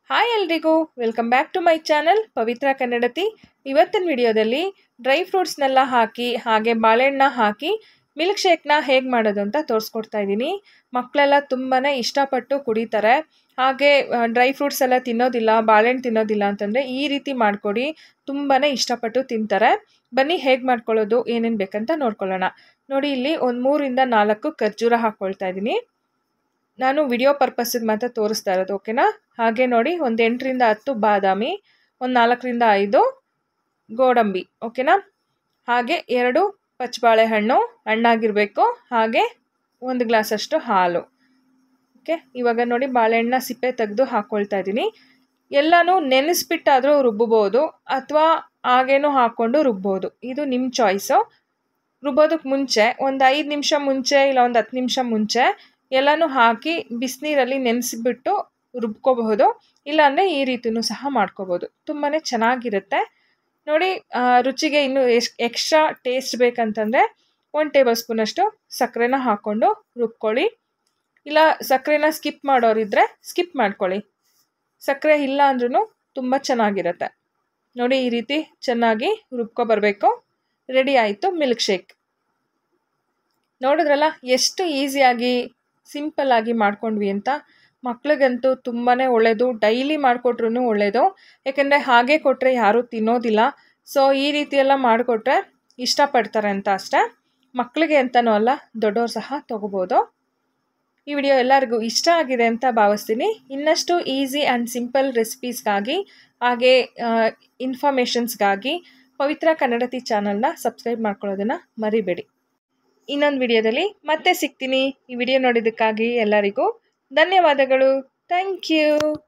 hi ಎಲ್ರಿಗೂ welcome back to my channel Pavithra Kannadathi ಇವತ್ತಿನ ವಿಡಿಯೋದಲ್ಲಿ ಡ್ರೈ ಫ್ರೂಟ್ಸ್ನೆಲ್ಲ ಹಾಕಿ ಹಾಗೆ ಬಾಳೆಹಣ್ಣ ಹಾಕಿ ಮಿಲ್ಕ್ ಶೇಕ್ನ ಹೇಗೆ ಮಾಡೋದು ಅಂತ ತೋರಿಸ್ಕೊಡ್ತಾ ಇದ್ದೀನಿ ಮಕ್ಕಳೆಲ್ಲ ತುಂಬಾ ಇಷ್ಟಪಟ್ಟು ಕುಡಿತಾರೆ ಹಾಗೆ ಡ್ರೈ ಫ್ರೂಟ್ಸ್ ಎಲ್ಲ ತಿನ್ನೋದಿಲ್ಲ ಬಾಳೆಹಣ್ಣು ತಿನ್ನೋದಿಲ್ಲ ಅಂತಂದರೆ ಈ ರೀತಿ ಮಾಡಿಕೊಡಿ ತುಂಬಾ ಇಷ್ಟಪಟ್ಟು ತಿಂತಾರೆ ಬನ್ನಿ ಹೇಗೆ ಮಾಡ್ಕೊಳ್ಳೋದು ಏನೇನು ಬೇಕಂತ ನೋಡ್ಕೊಳ್ಳೋಣ ನೋಡಿ ಇಲ್ಲಿ ಒಂದು ಮೂರಿಂದ ನಾಲ್ಕು ಖರ್ಜೂರ ಹಾಕ್ಕೊಳ್ತಾ ಇದ್ದೀನಿ ನಾನು ವಿಡಿಯೋ ಪರ್ಪಸ್ಸಿಗೆ ಮಾತ್ರ ತೋರಿಸ್ತಾ ಇರೋದು ಓಕೆನಾ ಹಾಗೆ ನೋಡಿ ಒಂದು ಎಂಟರಿಂದ ಹತ್ತು ಬಾದಾಮಿ ಒಂದು ನಾಲ್ಕರಿಂದ ಐದು ಗೋಡಂಬಿ ಓಕೆನಾ ಹಾಗೆ ಎರಡು ಪಚ್ಚಬಾಳೆಹಣ್ಣು ಹಣ್ಣಾಗಿರಬೇಕು ಹಾಗೆ ಒಂದು ಗ್ಲಾಸಷ್ಟು ಹಾಲು ಓಕೆ ಇವಾಗ ನೋಡಿ ಬಾಳೆಹಣ್ಣ ಸಿಪ್ಪೆ ತೆಗೆದು ಹಾಕ್ಕೊಳ್ತಾ ಇದ್ದೀನಿ ಎಲ್ಲನೂ ನೆನೆಸ್ಬಿಟ್ಟಾದರೂ ರುಬ್ಬಬೋದು ಅಥವಾ ಹಾಗೇನೂ ಹಾಕ್ಕೊಂಡು ರುಬ್ಬೋದು ಇದು ನಿಮ್ಮ ಚಾಯ್ಸು ರುಬ್ಬೋದಕ್ಕೆ ಮುಂಚೆ ಒಂದು ಐದು ನಿಮಿಷ ಮುಂಚೆ ಇಲ್ಲ ಒಂದು ಹತ್ತು ನಿಮಿಷ ಮುಂಚೆ ಎಲ್ಲನೂ ಹಾಕಿ ಬಿಸಿನೀರಲ್ಲಿ ನೆನೆಸಿಬಿಟ್ಟು ರುಬ್ಕೋಬಹುದು ಇಲ್ಲಾಂದರೆ ಈ ರೀತಿಯೂ ಸಹ ಮಾಡ್ಕೋಬೋದು ತುಂಬಾ ಚೆನ್ನಾಗಿರುತ್ತೆ ನೋಡಿ ರುಚಿಗೆ ಇನ್ನೂ ಎಸ್ ಎಕ್ಸ್ಟ್ರಾ ಟೇಸ್ಟ್ ಬೇಕಂತಂದರೆ ಒಂದು ಟೇಬಲ್ ಸ್ಪೂನಷ್ಟು ಸಕ್ಕರೆನ ಹಾಕ್ಕೊಂಡು ರುಬ್ಕೊಳ್ಳಿ ಇಲ್ಲ ಸಕ್ಕರೆನ ಸ್ಕಿಪ್ ಮಾಡೋರಿದ್ದರೆ ಸ್ಕಿಪ್ ಮಾಡ್ಕೊಳ್ಳಿ ಸಕ್ಕರೆ ಇಲ್ಲ ಅಂದ್ರೂ ತುಂಬ ಚೆನ್ನಾಗಿರುತ್ತೆ ನೋಡಿ ಈ ರೀತಿ ಚೆನ್ನಾಗಿ ರುಬ್ಕೊಬರ್ಬೇಕು ರೆಡಿ ಆಯಿತು ಮಿಲ್ಕ್ ಶೇಕ್ ನೋಡಿದ್ರಲ್ಲ ಎಷ್ಟು ಈಸಿಯಾಗಿ ಸಿಂಪಲ್ಲಾಗಿ ಮಾಡ್ಕೊಂಡ್ವಿ ಅಂತ ಮಕ್ಳಿಗಂತೂ ತುಂಬಾ ಒಳ್ಳೆಯದು ಡೈಲಿ ಮಾಡಿಕೊಟ್ರು ಒಳ್ಳೆಯದು ಯಾಕೆಂದರೆ ಹಾಗೆ ಕೊಟ್ಟರೆ ಯಾರೂ ತಿನ್ನೋದಿಲ್ಲ ಸೊ ಈ ರೀತಿ ಎಲ್ಲ ಮಾಡಿಕೊಟ್ರೆ ಇಷ್ಟಪಡ್ತಾರೆ ಅಂತ ಅಷ್ಟೇ ಮಕ್ಕಳಿಗೆ ಅಂತನೂ ಅಲ್ಲ ದೊಡ್ಡವ್ರು ಸಹ ತೊಗೋಬೋದು ಈ ವಿಡಿಯೋ ಎಲ್ಲರಿಗೂ ಇಷ್ಟ ಆಗಿದೆ ಅಂತ ಭಾವಿಸ್ತೀನಿ ಇನ್ನಷ್ಟು ಈಸಿ ಆ್ಯಂಡ್ ಸಿಂಪಲ್ ರೆಸಿಪೀಸ್ಗಾಗಿ ಹಾಗೆ ಇನ್ಫಾರ್ಮೇಷನ್ಸ್ಗಾಗಿ ಪವಿತ್ರ ಕನ್ನಡತಿ ಚಾನಲ್ನ ಸಬ್ಸ್ಕ್ರೈಬ್ ಮಾಡ್ಕೊಳ್ಳೋದನ್ನು ಮರಿಬೇಡಿ ಇನ್ನೊಂದು ವಿಡಿಯೋದಲ್ಲಿ ಮತ್ತೆ ಸಿಗ್ತೀನಿ ಈ ವಿಡಿಯೋ ನೋಡಿದ್ದಕ್ಕಾಗಿ ಎಲ್ಲರಿಗೂ ಧನ್ಯವಾದಗಳು ಥ್ಯಾಂಕ್ ಯು